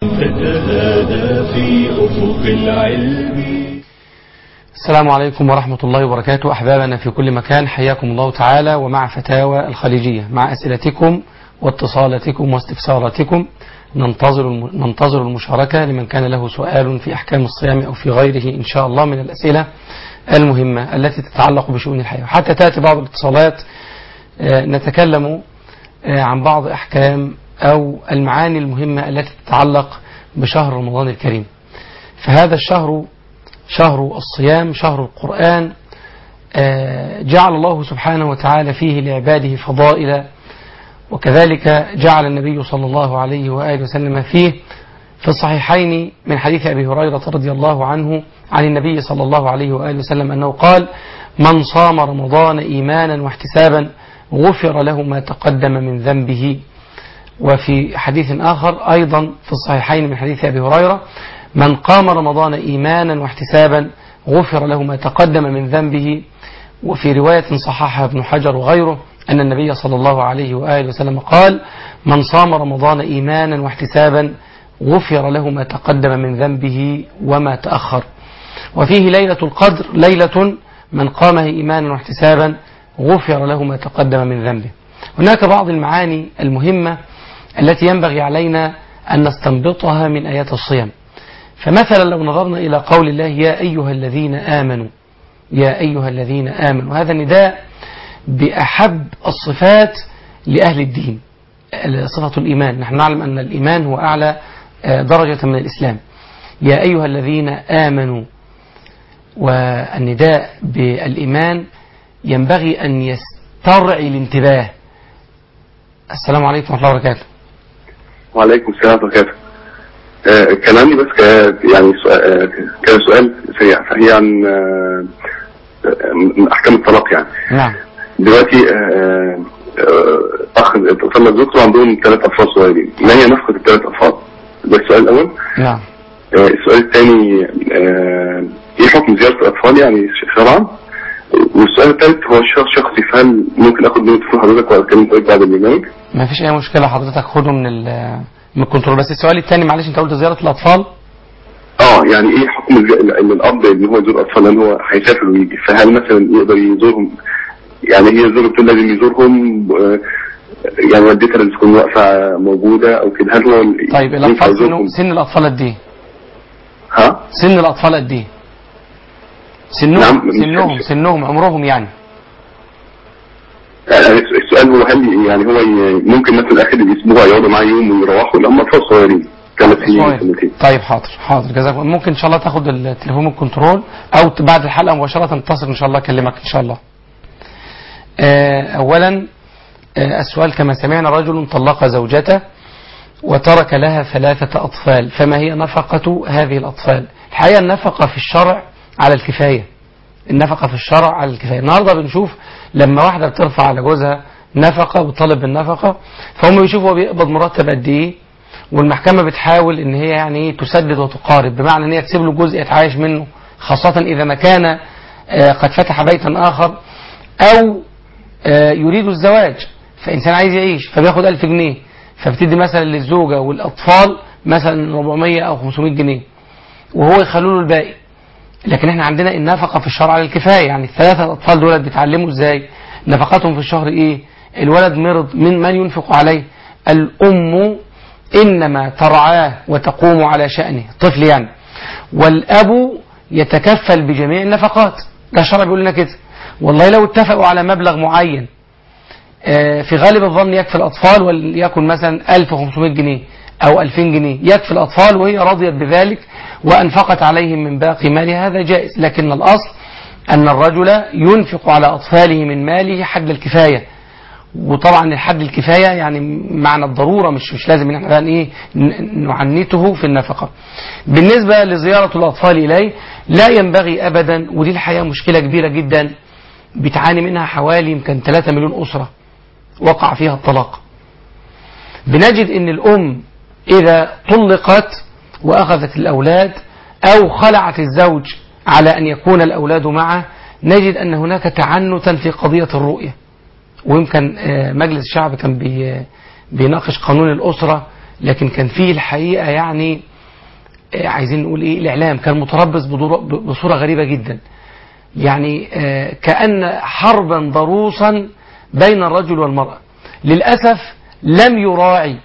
تتهادى في أفق العلم السلام عليكم ورحمة الله وبركاته أحبابنا في كل مكان حياكم الله تعالى ومع فتاوى الخليجية مع أسئلتكم واتصالاتكم واستفساراتكم ننتظر ننتظر المشاركة لمن كان له سؤال في أحكام الصيام أو في غيره إن شاء الله من الأسئلة المهمة التي تتعلق بشؤون الحياة حتى تأتي بعض الاتصالات آه، نتكلم آه، عن بعض أحكام أو المعاني المهمة التي تتعلق بشهر رمضان الكريم فهذا الشهر شهر الصيام شهر القرآن آه، جعل الله سبحانه وتعالى فيه لعباده فضائل وكذلك جعل النبي صلى الله عليه وآله وسلم فيه في الصحيحين من حديث أبي هريرة رضي الله عنه عن النبي صلى الله عليه وآله وسلم أنه قال من صام رمضان إيمانا واحتسابا غفر له ما تقدم من ذنبه وفي حديث آخر أيضا في الصحيحين من حديث أبي هريرة من قام رمضان إيمانا واحتسابا غفر له ما تقدم من ذنبه وفي رواية صححها ابن حجر وغيره أن النبي صلى الله عليه وآله وسلم قال من صام رمضان إيمانا واحتسابا غفر له ما تقدم من ذنبه وما تأخر وفيه ليلة القدر ليلة من قامه إيمانا واحتسابا غفر له ما تقدم من ذنبه هناك بعض المعاني المهمة التي ينبغي علينا أن نستنبطها من آيات الصيام فمثلا لو نظرنا إلى قول الله يا أيها الذين آمنوا يا أيها الذين آمنوا هذا نداء بأحب الصفات لأهل الدين صفة الإيمان نحن نعلم أن الإيمان هو أعلى درجة من الإسلام يا أيها الذين آمنوا والنداء بالإيمان ينبغي أن يسترعي الانتباه السلام عليكم ورحمة الله وبركاته وعليكم السلام ورحمة الله آه كان عندي بس ك- يعني سؤال آه، كان سؤال سريع فهي عن آه، آه، أحكام الطلاق يعني نعم دلوقتي آه، آه، أخ اتصلنا بزوجته عندهم ثلاث أطفال صغيرين ما هي نفقة الثلاث أطفال؟ ده السؤال الأول نعم آه، السؤال الثاني آه، إيه حكم زيارة الأطفال يعني شرعا؟ والسؤال الثالث هو شخص شخصي فهل ممكن آخد منه تليفون حضرتك وأتكلم طيب بعد البرنامج؟ ما فيش أي مشكلة حضرتك خده من ال- من الكنترول بس السؤال الثاني معلش أنت قلت زيارة الأطفال اه يعني ايه حكم الج- ان الاب ان هو يزور اطفال لان هو هيسافر ويجي فهل مثلا يقدر يزورهم يعني هي زوجته لازم يزورهم آه، يعني والدتها لازم تكون واقفه موجوده او كده هل هو طيب ينفع الأطفال يزورهم؟ سن, سن الأطفال قد إيه؟ ها سن الأطفال قد إيه؟ سنهم نعم، مش- سنهم مش- سنهم عمرهم يعني يعني السؤال هو هل يعني هو ي- ممكن مثلا اخر الاسبوع يقعدوا معاه يوم ويروحوا ولا هم اطفال صغيرين ثلاث سنين صغير. سنتين طيب حاضر حاضر جزاك الله ممكن ان شاء الله تاخد التليفون من الكنترول او ت- بعد الحلقه مباشره تتصل ان شاء الله اكلمك ان شاء الله آه، اولا آه، السؤال كما سمعنا رجل طلق زوجته وترك لها ثلاثة أطفال فما هي نفقة هذه الأطفال الحقيقة النفقة في الشرع على الكفاية النفقة في الشرع على الكفاية النهاردة بنشوف لما واحدة بترفع على جوزها نفقة وطالب بالنفقة فهم بيشوفوا هو بيقبض مرتب قد إيه والمحكمة بتحاول ان هي يعني إيه تسدد وتقارب بمعنى ان هي تسيب له جزء يتعايش منه خاصة اذا ما كان آه، قد فتح بيتا اخر او آه، يريد الزواج فانسان عايز يعيش فبياخد 1000 جنيه فبتدي مثلا للزوجة والاطفال مثلا 400 او 500 جنيه وهو يخلوا له الباقي لكن احنا عندنا النفقة في الشرع على الكفاية يعني الثلاثة أطفال دول بيتعلموا ازاي نفقاتهم في الشهر ايه الولد مرض من من ينفق عليه الأم إنما ترعاه وتقوم على شأنه طفل يعني والأب يتكفل بجميع النفقات ده الشرع بيقول لنا كده والله لو اتفقوا على مبلغ معين آه، في غالب الظن يكفي الأطفال وليكن مثلا 1500 جنيه أو 2000 جنيه يكفي الأطفال وهي رضيت بذلك وأنفقت عليهم من باقي مالها هذا جائز لكن الأصل أن الرجل ينفق على أطفاله من ماله حد الكفاية وطبعا الحد الكفاية يعني معنى الضرورة مش مش لازم ان احنا بقى ايه ن- نعنته في النفقة بالنسبة لزيارة الأطفال إليه لا ينبغي أبدا ودي الحقيقة مشكلة كبيرة جدا بتعاني منها حوالي يمكن 3 مليون أسرة وقع فيها الطلاق بنجد ان الأم إذا طلقت وأخذت الأولاد أو خلعت الزوج على أن يكون الأولاد معه نجد أن هناك تعنتا في قضية الرؤية ويمكن آه، مجلس الشعب كان بي بيناقش قانون الأسرة لكن كان فيه الحقيقة يعني آه، عايزين نقول ايه الاعلام كان متربص بدور- بصورة غريبة جدا يعني آه، كأن حربا ضروسا بين الرجل والمرأة للأسف لم يراعي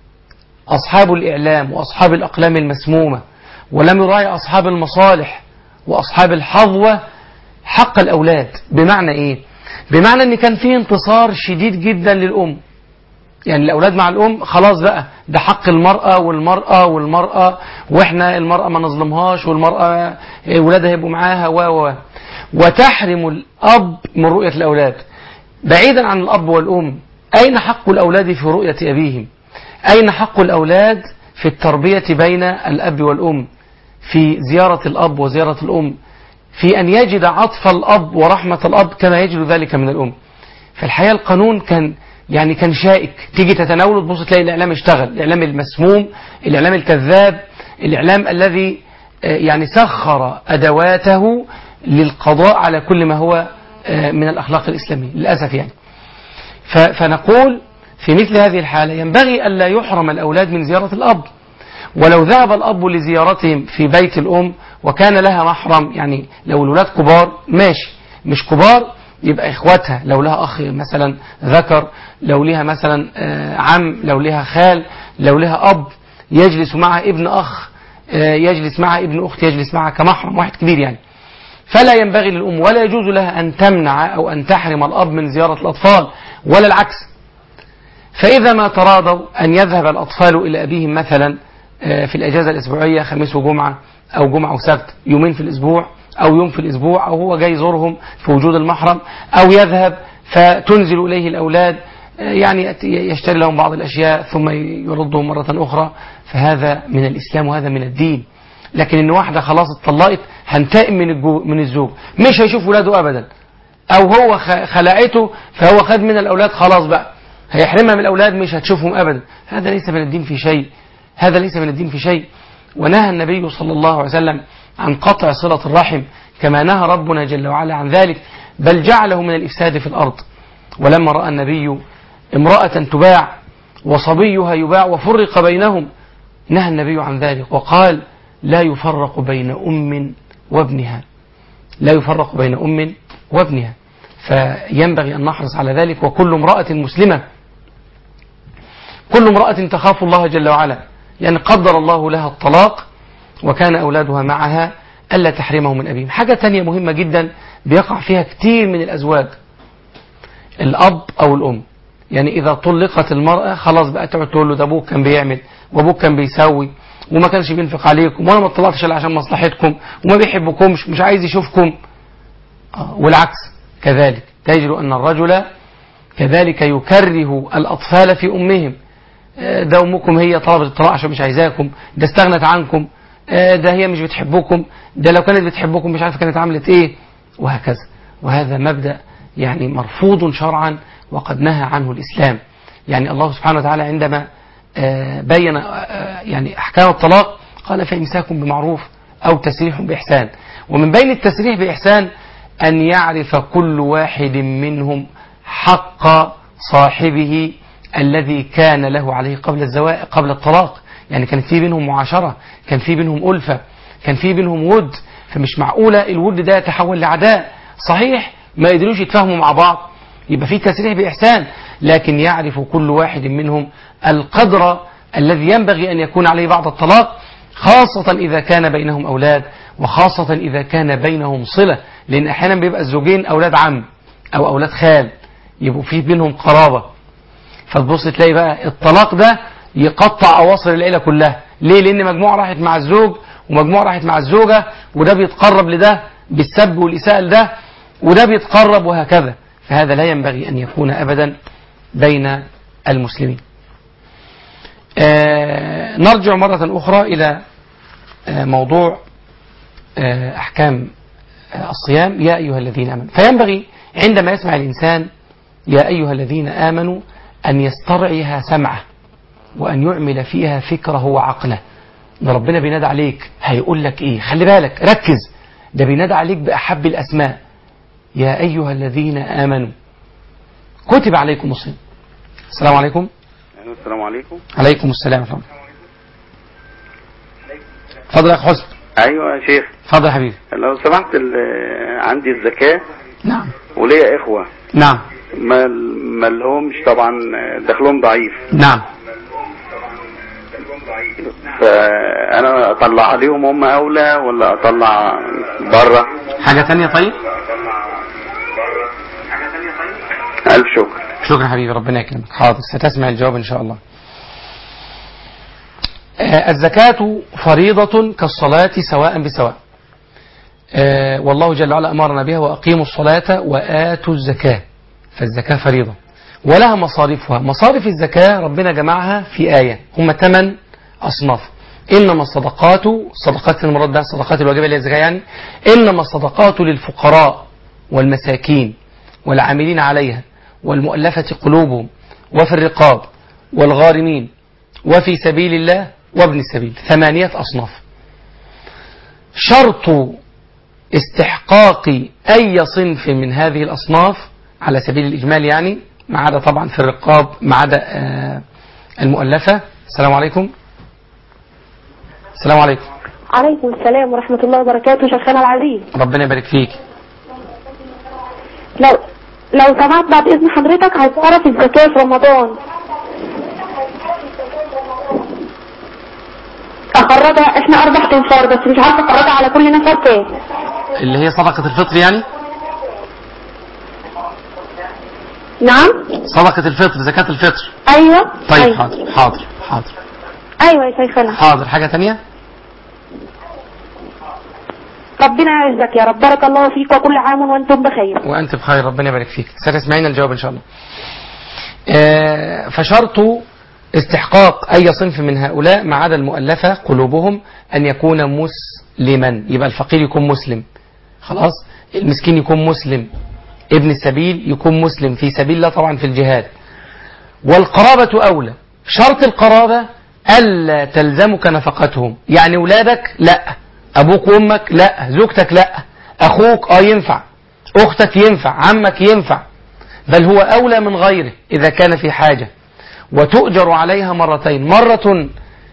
أصحاب الإعلام وأصحاب الأقلام المسمومة ولم يراعي أصحاب المصالح وأصحاب الحظوة حق الأولاد بمعنى إيه؟ بمعنى أن كان فيه انتصار شديد جدا للأم يعني الأولاد مع الأم خلاص بقى ده حق المرأة والمرأة والمرأة وإحنا المرأة ما نظلمهاش والمرأة إيه، ولادها يبقوا معاها و و وتحرم الأب من رؤية الأولاد بعيدا عن الأب والأم أين حق الأولاد في رؤية أبيهم أين حق الأولاد في التربية بين الأب والأم في زيارة الأب وزيارة الأم في أن يجد عطف الأب ورحمة الأب كما يجد ذلك من الأم فالحقيقة القانون كان يعني كان شائك تيجي تتناوله تبص تلاقي الإعلام اشتغل الإعلام المسموم الإعلام الكذاب الإعلام الذي آه، يعني سخر أدواته للقضاء على كل ما هو آه، من الأخلاق الإسلامية للأسف يعني ف- فنقول في مثل هذه الحالة ينبغي ألا يحرم الأولاد من زيارة الأب ولو ذهب الأب لزيارتهم في بيت الأم وكان لها محرم يعني لو الولاد كبار ماشي مش كبار يبقى إخواتها لو لها أخ مثلا ذكر لو لها مثلا آه، عم لو لها خال لو لها أب يجلس معها ابن أخ آه، يجلس معها ابن أخت يجلس معها كمحرم واحد كبير يعني فلا ينبغي للأم ولا يجوز لها أن تمنع أو أن تحرم الأب من زيارة الأطفال ولا العكس فإذا ما تراضوا أن يذهب الأطفال إلى أبيهم مثلا آه، في الأجازة الأسبوعية خميس وجمعة أو جمعة وسبت يومين في الأسبوع أو يوم في الأسبوع أو هو جاي يزورهم في وجود المحرم أو يذهب فتنزل إليه الأولاد آه، يعني يأتي- يشتري لهم بعض الأشياء ثم يردهم مرة أخرى فهذا من الإسلام وهذا من الدين لكن إن واحدة خلاص اتطلقت هنتقم من الجو من الزوج مش هيشوف ولاده أبدا أو هو خ- خلعته فهو خد من الأولاد خلاص بقى هيحرمها من الأولاد مش هتشوفهم أبدا هذا ليس من الدين في شيء هذا ليس من الدين في شيء ونهى النبي صلى الله عليه وسلم عن قطع صلة الرحم كما نهى ربنا جل وعلا عن ذلك بل جعله من الإفساد في الأرض ولما رأى النبي امرأة تباع وصبيها يباع وفرق بينهم نهى النبي عن ذلك وقال لا يفرق بين أم وابنها لا يفرق بين أم وابنها فينبغي أن نحرص على ذلك وكل امرأة مسلمة كل امرأة تخاف الله جل وعلا يعني قدر الله لها الطلاق وكان أولادها معها ألا تحرمهم من أبيهم حاجة تانية مهمة جدا بيقع فيها كتير من الأزواج الأب أو الأم يعني إذا طلقت المرأة خلاص بقى تقعد تقول له ده أبوك كان بيعمل وأبوك كان بيسوي وما كانش بينفق عليكم وأنا ما طلعتش إلا عشان مصلحتكم وما بيحبكمش مش عايز يشوفكم آه، والعكس كذلك تجد أن الرجل كذلك يكره الأطفال في أمهم آه، ده أمكم هي طلبت الطلاق عشان مش عايزاكم ده استغنت عنكم آه، ده هي مش بتحبكم ده لو كانت بتحبكم مش عارف كانت عملت ايه وهكذا وهذا مبدأ يعني مرفوض شرعا وقد نهى عنه الإسلام يعني الله سبحانه وتعالى عندما آه، بين آه، يعني أحكام الطلاق قال فإمساك بمعروف أو تسريح بإحسان ومن بين التسريح بإحسان أن يعرف كل واحد منهم حق صاحبه الذي كان له عليه قبل الزواج قبل الطلاق يعني كان في بينهم معاشرة كان في بينهم ألفة كان في بينهم ود فمش معقولة الود ده يتحول لعداء صحيح ما يقدروش يتفاهموا مع بعض يبقى في تسريح بإحسان لكن يعرف كل واحد منهم القدر الذي ينبغي أن يكون عليه بعد الطلاق خاصة إذا كان بينهم أولاد وخاصة إذا كان بينهم صلة لأن أحيانا بيبقى الزوجين أولاد عم أو أولاد خال يبقوا في بينهم قرابة فتبص تلاقي بقى الطلاق ده يقطع أواصر العيلة كلها ليه لأن مجموعة راحت مع الزوج ومجموعة راحت مع الزوجة وده بيتقرب لده بالسب والإساءة لده وده بيتقرب وهكذا فهذا لا ينبغي أن يكون أبدا بين المسلمين آه نرجع مرة أخرى إلى آه موضوع آه أحكام آه الصيام يا أيها الذين آمنوا فينبغي عندما يسمع الإنسان يا أيها الذين آمنوا أن يسترعيها سمعه وأن يعمل فيها فكره وعقله ده ربنا بينادى عليك هيقول لك إيه خلي بالك ركز ده بينادى عليك بأحب الأسماء يا أيها الذين آمنوا كتب عليكم الصيام السلام عليكم السلام عليكم عليكم السلام ورحمة الله اتفضل يا أخ حسن ايوه يا شيخ اتفضل يا حبيبي لو سمحت ال- عندي الزكاة نعم وليا اخوة نعم ما ما لهمش طبعا دخلهم ضعيف نعم فانا اطلع عليهم هم اولى ولا اطلع بره حاجة تانية طيب الف شكر شكرا حبيبي ربنا يكرمك حاضر ستسمع الجواب إن شاء الله آه، الزكاة فريضة كالصلاة سواء بسواء آه، والله جل وعلا أمرنا بها وأقيموا الصلاة وآتوا الزكاة فالزكاة فريضة ولها مصاريفها مصاريف الزكاة ربنا جمعها في آية هم ثمان أصناف إنما الصدقات الصدقات المراد بها الصدقات الواجبة اللي هي الزكاة يعني إنما الصدقات للفقراء والمساكين والعاملين عليها والمؤلفة قلوبهم وفي الرقاب والغارمين وفي سبيل الله وابن السبيل ثمانية أصناف شرط استحقاق أي صنف من هذه الأصناف على سبيل الإجمال يعني ما عدا طبعا في الرقاب ما عدا آه، المؤلفة السلام عليكم السلام عليكم عليكم السلام ورحمة الله وبركاته شيخنا العزيز ربنا يبارك فيك لو لو سمحت بعد إذن حضرتك عايز أعرف الزكاة في رمضان أخرجها إحنا أربع تنفار بس مش عارفة أخرجها على كل نفر كام اللي هي صدقة الفطر يعني نعم صدقة الفطر زكاة الفطر أيوة طيب أيوة. حاضر حاضر حاضر أيوة يا شيخنا حاضر حاجة تانية ربنا يعزك يا رب بارك الله فيك وكل عام وأنتم بخير وأنت بخير ربنا يبارك فيك ستسمعين الجواب إن شاء الله آه، فشرط استحقاق أي صنف من هؤلاء ما عدا المؤلفة قلوبهم أن يكون مسلما يبقى الفقير يكون مسلم خلاص المسكين يكون مسلم ابن السبيل يكون مسلم في سبيل الله طبعا في الجهاد والقرابة أولى شرط القرابة ألا تلزمك نفقتهم يعني ولادك لا أبوك وأمك لا زوجتك لا أخوك آه ينفع أختك ينفع عمك ينفع بل هو أولى من غيره إذا كان في حاجة وتؤجر عليها مرتين مرة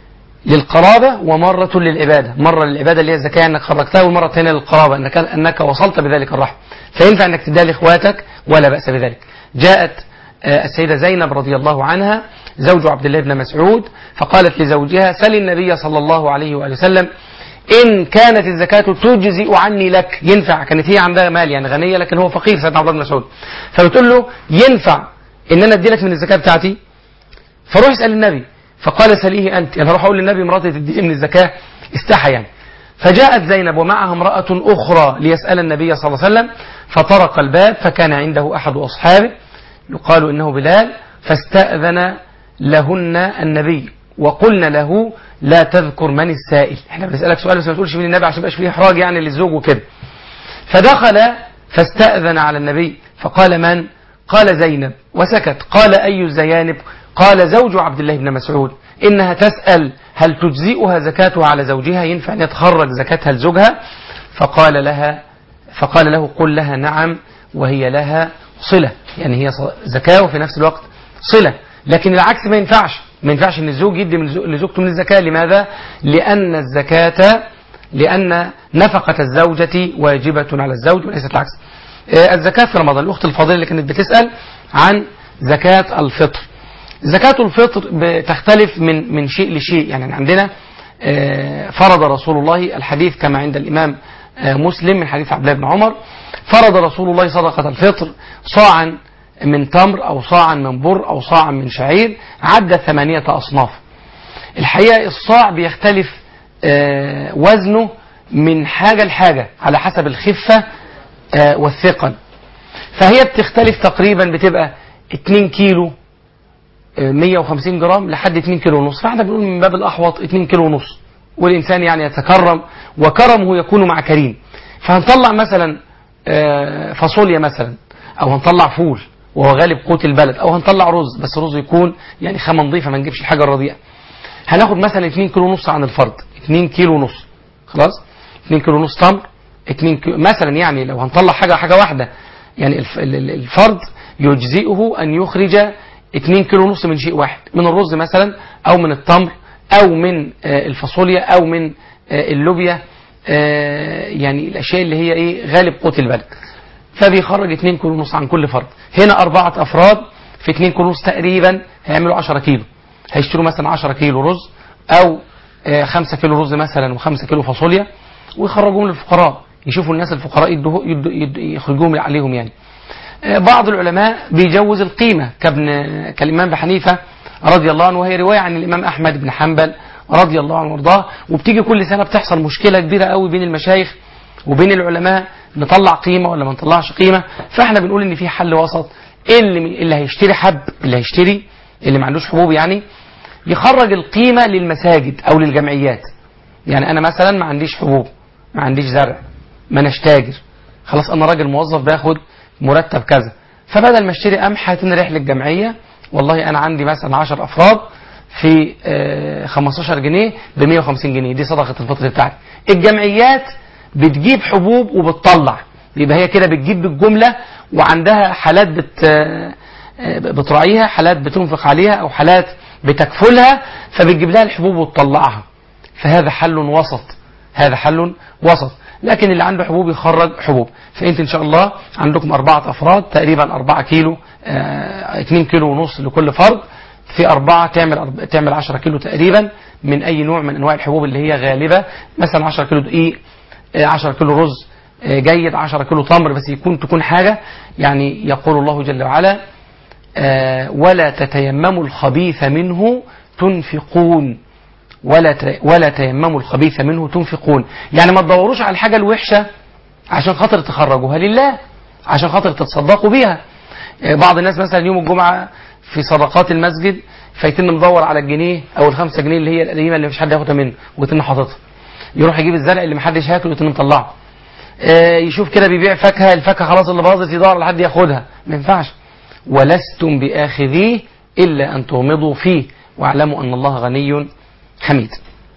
للقرابة ومرة للعبادة مرة للعبادة اللي هي الزكاة أنك خرجتها والمرة الثانية للقرابة أنك, أنك وصلت بذلك الرحم فينفع أنك تديها لإخواتك ولا بأس بذلك جاءت آه، السيدة زينب رضي الله عنها زوج عبد الله بن مسعود فقالت لزوجها سل النبي صلى الله عليه وآله وسلم إن كانت الزكاة تجزئ عني لك ينفع كانت هي عندها مال يعني غنية لكن هو فقير سيدنا عبد الله بن مسعود فبتقول له ينفع إن أنا أدي لك من الزكاة بتاعتي فروح اسأل النبي فقال سليه أنت يعني روح أقول للنبي مراتي تديني من الزكاة استحى يعني فجاءت زينب ومعها امرأة أخرى ليسأل النبي صلى الله عليه وسلم فطرق الباب فكان عنده أحد أصحابه يقال إنه بلال فاستأذن لهن النبي وقلنا له لا تذكر من السائل احنا بنسألك سؤال بس ما تقولش مين النبي عشان يبقاش فيه إحراج يعني للزوج وكده فدخل فاستأذن على النبي فقال من قال زينب وسكت قال أي الزيانب قال زوج عبد الله بن مسعود إنها تسأل هل تجزئها زكاتها على زوجها ينفع أن يتخرج زكاتها لزوجها فقال لها فقال له قل لها نعم وهي لها صلة يعني هي زكاة وفي نفس الوقت صلة لكن العكس ما ينفعش ما ينفعش ان الزوج يدي من زو- لزوجته من الزكاة لماذا لأن الزكاة لأن نفقة الزوجة واجبة على الزوج وليست العكس آه، الزكاة في رمضان الأخت الفاضلة اللي كانت بتسأل عن زكاة الفطر زكاة الفطر بتختلف من من شيء لشيء يعني عندنا آه، فرض رسول الله الحديث كما عند الإمام آه، مسلم من حديث عبد الله بن عمر فرض رسول الله صدقة الفطر صاعا من تمر أو صاعا من بر أو صاعا من شعير عد ثمانية أصناف الحقيقة الصاع بيختلف آه، وزنه من حاجة لحاجة على حسب الخفة آه، والثقل فهي بتختلف تقريبا بتبقى 2 كيلو آه، 150 جرام لحد 2 كيلو ونص فاحنا بنقول من باب الأحوط 2 كيلو ونص والإنسان يعني يتكرم وكرمه يكون مع كريم فهنطلع مثلا آه، فاصوليا مثلا أو هنطلع فول وهو غالب قوت البلد أو هنطلع رز بس رز يكون يعني خامة نظيفة ما نجيبش الحاجة الرديئة هناخد مثلا 2 كيلو ونص عن الفرد 2 كيلو ونص خلاص 2 كيلو ونص تمر 2 كيلو مثلا يعني لو هنطلع حاجة حاجة واحدة يعني الف- ال- ال- الفرد يجزئه أن يخرج 2 كيلو ونص من شيء واحد من الرز مثلا او من التمر او من آه، الفاصوليا او من آه، اللوبيا آه، يعني الاشياء اللي هي ايه غالب قوت البلد فبيخرج 2 كيلو ونص عن كل فرد هنا أربعة أفراد في 2 كيلو ونص تقريبا هيعملوا 10 كيلو هيشتروا مثلا 10 كيلو رز أو 5 كيلو رز مثلا و5 كيلو فاصوليا ويخرجوهم للفقراء يشوفوا الناس الفقراء يدوه يدو يدو يخرجوهم عليهم يعني آه، بعض العلماء بيجوز القيمة كابن كالإمام أبي حنيفة رضي الله عنه وهي رواية عن الإمام أحمد بن حنبل رضي الله عنه وارضاه وبتيجي كل سنة بتحصل مشكلة كبيرة قوي بين المشايخ وبين العلماء نطلع قيمة ولا ما نطلعش قيمة فاحنا بنقول ان في حل وسط اللي اللي هيشتري حب اللي هيشتري اللي ما عندوش حبوب يعني يخرج القيمة للمساجد او للجمعيات يعني انا مثلا ما عنديش حبوب ما عنديش زرع ما اناش تاجر خلاص انا راجل موظف باخد مرتب كذا فبدل ما اشتري قمح هاتني رايح للجمعية والله انا عندي مثلا 10 افراد في آه، 15 جنيه ب 150 جنيه دي صدقة الفطر بتاعتي الجمعيات بتجيب حبوب وبتطلع يبقى هي كده بتجيب بالجملة وعندها حالات بت آه، بتراعيها حالات بتنفق عليها او حالات بتكفلها فبتجيب لها الحبوب وتطلعها فهذا حل وسط هذا حل وسط لكن اللي عنده حبوب يخرج حبوب فانت ان شاء الله عندكم اربعة افراد تقريبا اربعة كيلو اه اتنين كيلو ونص لكل فرد في أربعة تعمل أرب- تعمل 10 كيلو تقريبا من أي نوع من أنواع الحبوب اللي هي غالبة مثلا 10 كيلو دقيق آه، 10 كيلو رز آه، جيد 10 كيلو تمر بس يكون تكون حاجة يعني يقول الله جل وعلا آه، ولا تتيمموا الخبيث منه تنفقون ولا ت- ولا تيمموا الخبيث منه تنفقون يعني ما تدوروش على الحاجة الوحشة عشان خاطر تخرجوها لله عشان خاطر تتصدقوا بيها آه، بعض الناس مثلا يوم الجمعة في صدقات المسجد فيتم مدور على الجنيه او الخمسة جنيه اللي هي القديمة اللي مفيش حد ياخدها منه ويتم حاططها يروح يجيب الزرع اللي محدش هياكله ويتم مطلعه آه، يشوف كده بيبيع فاكهة الفاكهة خلاص اللي باظت يدور على حد ياخدها ما ينفعش ولستم بآخذيه إلا أن تغمضوا فيه واعلموا أن الله غني حميد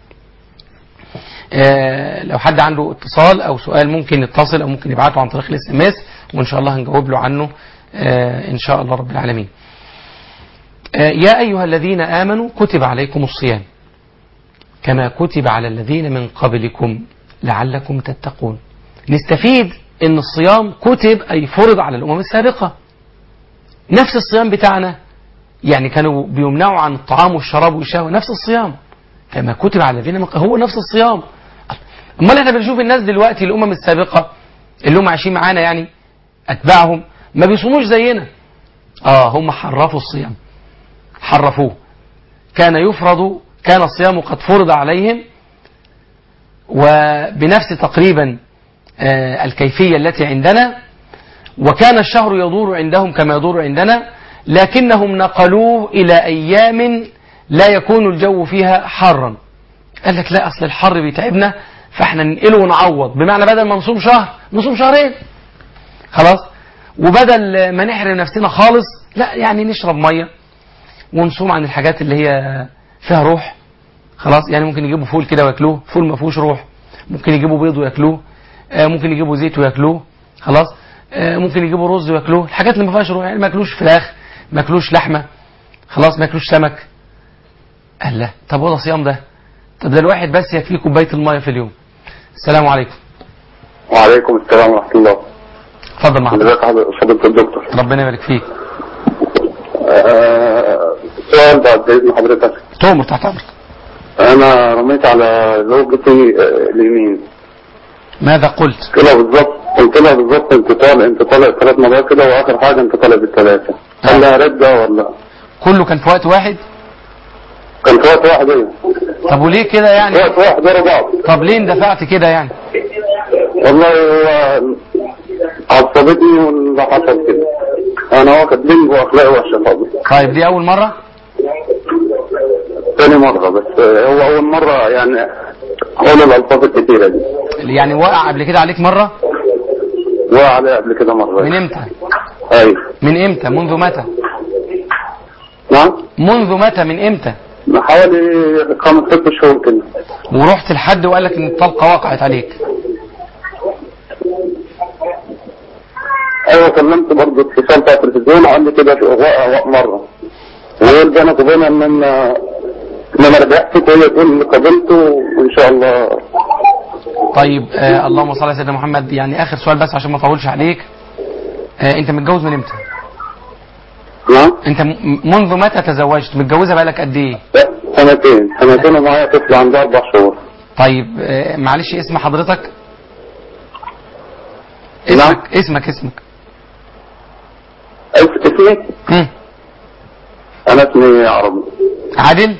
آه، لو حد عنده اتصال أو سؤال ممكن يتصل أو ممكن يبعته عن طريق الاس ام اس وإن شاء الله هنجاوب له عنه آه، إن شاء الله رب العالمين آه، يا أيها الذين آمنوا كتب عليكم الصيام كما كتب على الذين من قبلكم لعلكم تتقون نستفيد ان الصيام كتب اي فرض على الامم السابقه نفس الصيام بتاعنا يعني كانوا بيمنعوا عن الطعام والشراب والشهوه نفس الصيام كما كتب على الذين من قبل- هو نفس الصيام امال احنا بنشوف الناس دلوقتي الامم السابقه اللي هم عايشين معانا يعني اتباعهم ما بيصوموش زينا اه هم حرفوا الصيام حرفوه كان يفرض كان الصيام قد فرض عليهم وبنفس تقريبا آه، الكيفية التي عندنا وكان الشهر يدور عندهم كما يدور عندنا لكنهم نقلوه إلى أيام لا يكون الجو فيها حرا قال لك لا أصل الحر بيتعبنا فاحنا ننقله ونعوض بمعنى بدل ما نصوم شهر نصوم شهرين خلاص وبدل ما نحرم نفسنا خالص لا يعني نشرب ميه ونصوم عن الحاجات اللي هي فيها روح خلاص يعني ممكن يجيبوا فول كده وياكلوه فول ما فيهوش روح ممكن يجيبوا بيض وياكلوه آه، ممكن يجيبوا زيت وياكلوه خلاص آه، ممكن يجيبوا رز وياكلوه الحاجات اللي ما فيهاش روح يعني ما ياكلوش فراخ ما ياكلوش لحمه خلاص ما ياكلوش سمك قال لا طب وده صيام ده طب ده الواحد بس يكفيه كوبايه الميه في اليوم السلام عليكم وعليكم السلام ورحمة الله اتفضل مع حضرتك ازيك حضرتك فضيلة الدكتور ربنا يبارك فيك آه، سؤال بعد إذن حضرتك تؤمر تحت امرك أنا رميت على زوجتي آه، اليمين ماذا قلت قلت لها بالظبط قلت لها بالظبط انت طالع انت طالع ثلاث مرات كده واخر حاجه انت طالع بالثلاثه هل لها رده ولا كله كان في وقت واحد كان في وقت واحد ايه طب وليه كده في يعني وقت واحد ورا بعض طب ليه اندفعت كده يعني والله هو عصبتني واللي حصل كده انا واخد بنج واخلاقي وحشه خالص طيب دي اول مره تاني مره بس هو اول مره يعني قول الالفاظ الكتيره دي يعني وقع قبل كده عليك مره وقع عليها قبل كده مره من امتى ايوه من امتى منذ متى نعم منذ متى من امتى من حوالي خمس ست شهور كده ورحت لحد وقال لك ان الطلقه وقعت عليك ايوه كلمت برضه اتصال بتاع التلفزيون وقال لي كده في اغواء اغواء مره ويقول بينك وبينها ان انا ان انا رجعتك وهي تقول قبلته وان شاء الله طيب آه اللهم صل على سيدنا محمد يعني اخر سؤال بس عشان ما اطولش عليك آه انت متجوز من امتى نعم انت م- منذ متى تزوجت متجوزه بقالك قد ايه لا، سنتين سنتين ومعايا طفل عنده اربع شهور طيب آه معلش اسم حضرتك نعم. اسمك اسمك اسمك اس- اسمي مم. انا اسمي عربي عادل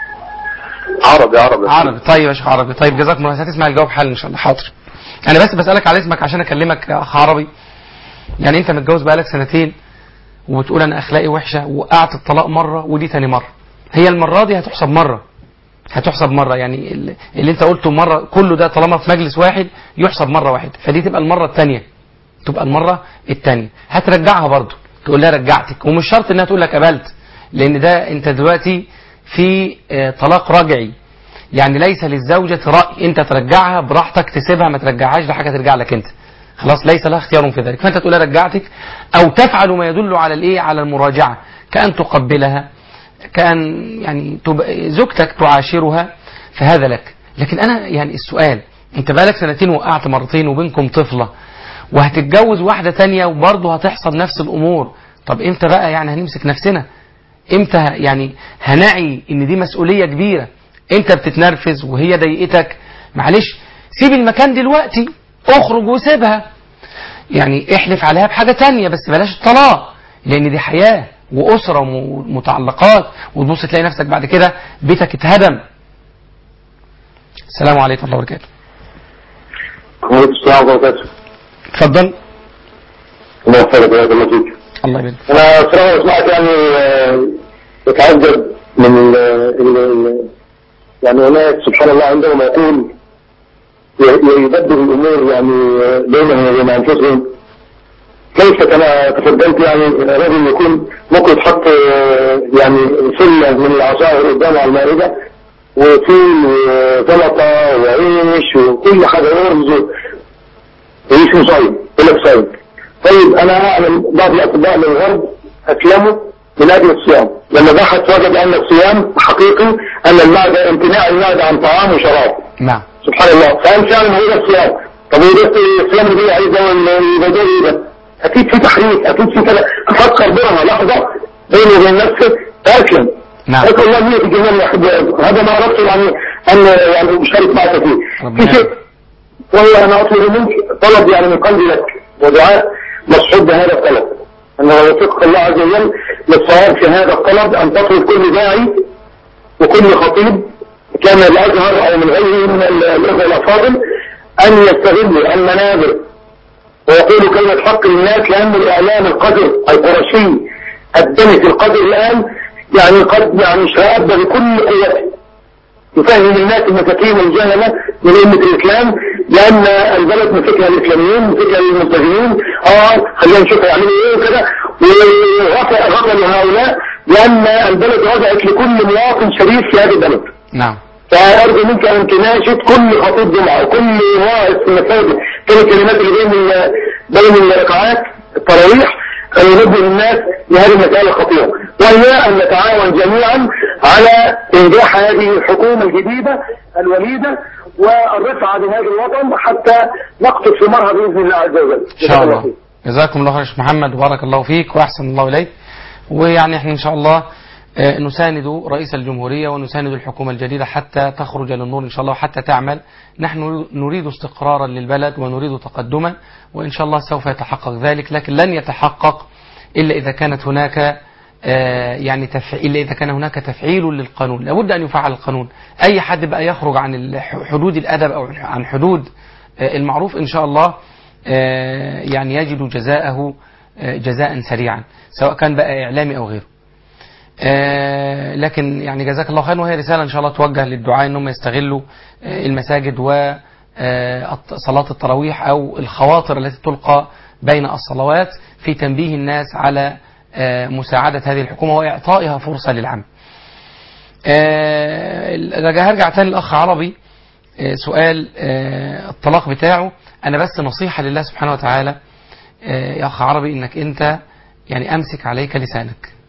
عربي عربي عربي طيب يا شيخ عربي طيب جزاك الله خير هتسمع الجواب حالا ان شاء الله حاضر انا بس بسالك على اسمك عشان اكلمك يا اخ عربي يعني انت متجوز بقالك سنتين وبتقول انا اخلاقي وحشه وقعت الطلاق مره ودي تاني مره هي المره دي هتحسب مره هتحسب مره يعني ال- اللي انت قلته مره كله ده طالما في مجلس واحد يحسب مره واحده فدي تبقى المره الثانيه تبقى المره الثانيه هترجعها برضه تقول لها رجعتك ومش شرط انها تقول لك قبلت لان ده انت دلوقتي في آه، طلاق رجعي يعني ليس للزوجة رأي انت ترجعها براحتك تسيبها ما ترجعهاش ده حاجة ترجع لك انت خلاص ليس لها اختيار في ذلك فانت تقول لها رجعتك او تفعل ما يدل على الايه على المراجعة كأن تقبلها كأن يعني تب... زوجتك تعاشرها فهذا لك لكن انا يعني السؤال انت بقالك سنتين وقعت مرتين وبينكم طفلة وهتتجوز واحدة تانية وبرضه هتحصل نفس الامور طب امتى بقى يعني هنمسك نفسنا امتى ه- يعني هنعي ان دي مسؤولية كبيرة انت بتتنرفز وهي ضايقتك معلش سيب المكان دلوقتي اخرج وسيبها يعني احلف عليها بحاجة تانية بس بلاش الطلاق لان دي حياة واسرة ومتعلقات وتبص تلاقي نفسك بعد كده بيتك اتهدم السلام عليكم ورحمة الله وبركاته وعليكم السلام ورحمة الله وبركاته اتفضل الله يحفظك ويبارك الله فيك الله يبارك انا صراحة سمعت يعني آه، بتعجب من ال ال ال يعني هناك سبحان الله عندهم يقول ي- يبدل الامور يعني آه، بينهم وبين انفسهم كيف كما تفضلت يعني رجل يكون ممكن يتحط آه، يعني سله من العصائر قدامه على المائده وفول وسلطه وعيش وكل حاجه رز ويعيش مصيب يقول لك صيد طيب انا اعلم بعض الاطباء من الغرب اسلموا من اجل الصيام لما بحث وجد ان الصيام حقيقي ان المعده امتناع المعده عن طعام وشراب نعم سبحان الله فقال فعلا هو ده الصيام طب هو ده الصيام اللي بيقول عليه ده ولا يبقى ده ايه ده؟ اكيد في تحريف اكيد في كده فكر بها لحظه بينه وبين نفسه اسلم نعم. لكن الله نية الجمال يا أحباب. هذا ما اردت يعني ان يعني اشارك معك فيه ربنا في شيء وهو انا اطلب منك طلب يعني من قلبي لك ودعاء مصحوب بهذا الطلب انه يوفقك الله عز وجل للصواب في هذا الطلب ان تطلب كل داعي وكل خطيب كان الازهر او من غيره من ال- الاخوه الافاضل ان يستغلوا المنابر ويقولوا كلمه حق للناس لان الاعلام القدر القرشي الدني في القدر الان يعني قد يعني شاب بكل قوته يفهم الناس المساكين الجهلة من أمة الإسلام لأن البلد مسكها الإسلاميين مسكها الملتزمين اه خلينا نشوف يعملوا إيه وكده وغفلوا هؤلاء لأن البلد وضعت لكل مواطن شريف في هذه البلد نعم فأرجو منك أن تناشد كل خطيب جمعة وكل واعظ في المساجد كل الكلمات اللي بين ال- بين الركعات التراويح أن ينبه الناس لهذه المسألة الخطيرة وهي أن نتعاون جميعا على إنجاح هذه الحكومة الجديدة الوليدة والرفعة بهذا الوطن حتى نقطف ثمارها بإذن الله عز وجل ان شاء الله جزاكم الله خير يا شيخ محمد وبارك الله فيك واحسن الله اليك ويعني احنا ان شاء الله آه، نساند رئيس الجمهورية ونساند الحكومة الجديدة حتى تخرج للنور إن شاء الله وحتى تعمل نحن نريد استقرارا للبلد ونريد تقدما وإن شاء الله سوف يتحقق ذلك لكن لن يتحقق إلا إذا كانت هناك آه، يعني تفع... إلا إذا كان هناك تفعيل للقانون لابد أن يفعل القانون أي حد بقى يخرج عن الح- حدود الأدب أو عن حدود آه، المعروف إن شاء الله آه، يعني يجد جزاءه آه، جزاء سريعا سواء كان بقى إعلامي أو غيره آه، لكن يعني جزاك الله خير وهي رسالة إن شاء الله توجه للدعاء أنهم يستغلوا آه، المساجد وصلاة التراويح أو الخواطر التي تلقى بين الصلوات في تنبيه الناس على آه، مساعدة هذه الحكومة وإعطائها فرصة للعمل آه، رجع هرجع تاني الأخ عربي آه، سؤال آه، الطلاق بتاعه أنا بس نصيحة لله سبحانه وتعالى آه، يا أخ عربي إنك أنت يعني أمسك عليك لسانك